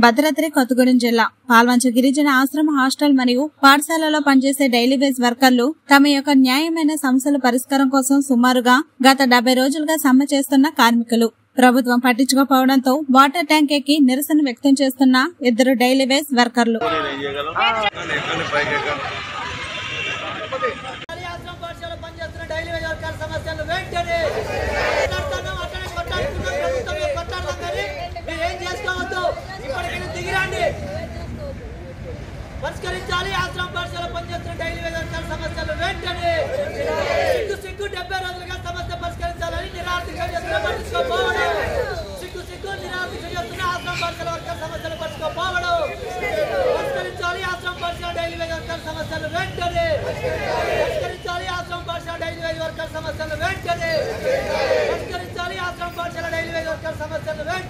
భద్రాద్రి కొత్తగూడెం జిల్లా పాల్వంచ గిరిజన ఆశ్రమ హాస్టల్ మరియు పాఠశాలలో పనిచేసే డైలీ వేజ్ వర్కర్లు తమ యొక్క న్యాయమైన సమస్యల పరిష్కారం కోసం సుమారుగా గత డెబ్బై రోజులుగా సమ్మె చేస్తున్న కార్మికులు ప్రభుత్వం పట్టించుకోకపోవడంతో వాటర్ ట్యాంక్ ఎక్కి నిరసన వ్యక్తం చేస్తున్న ఇద్దరు డైలీ వేజ్ వర్కర్లు ఆశ్రమం పాఠశాల పనిచేస్తున్న డైలీ వేజ్ వర్కర్ సమస్యలు వెంటనే కొట్లాడుతున్నాం, అట్లనే కొట్లాడుతున్నాం, ప్రభుత్వంలో కొట్లాడదాం కానీ మీరు ఏం చేసుకోవద్దు ఇప్పటికైనా దిగిరండి పరిష్కరించాలి ఆశ్రమం పాఠశాల పనిచేస్తున్న డైలీ వేజ్ వర్కర్ సమస్యలు వెంటనే సిగ్గు సిగ్గు డెబ్బై రోజులుగా సమస్య పరిష్కరించాలని నిరార్థిక చేస్తున్న పట్టించుకోపోవడం సిగ్గు సిగ్గు నిరార్థిక చేస్తున్న ఆశ్రమం పాఠశాల వర్కర్ సమస్యలు పట్టించుకోపోవడం పరిష్కరించాలి ఆశ్రమం పాఠశాల డైలీ వేజ్ వర్కర్ సమస్యలు వెంటనే పరిష్కరించాలి ఆశ్రమం పాఠశాల డైలీ వేజ్ వర్కర్ సమస్యలు వెంటనే పరిష్కరించాలి ఆశ్రమం పాఠశాల డైలీ వేజ్ వర్కర్ సమస్యలు వెంటనే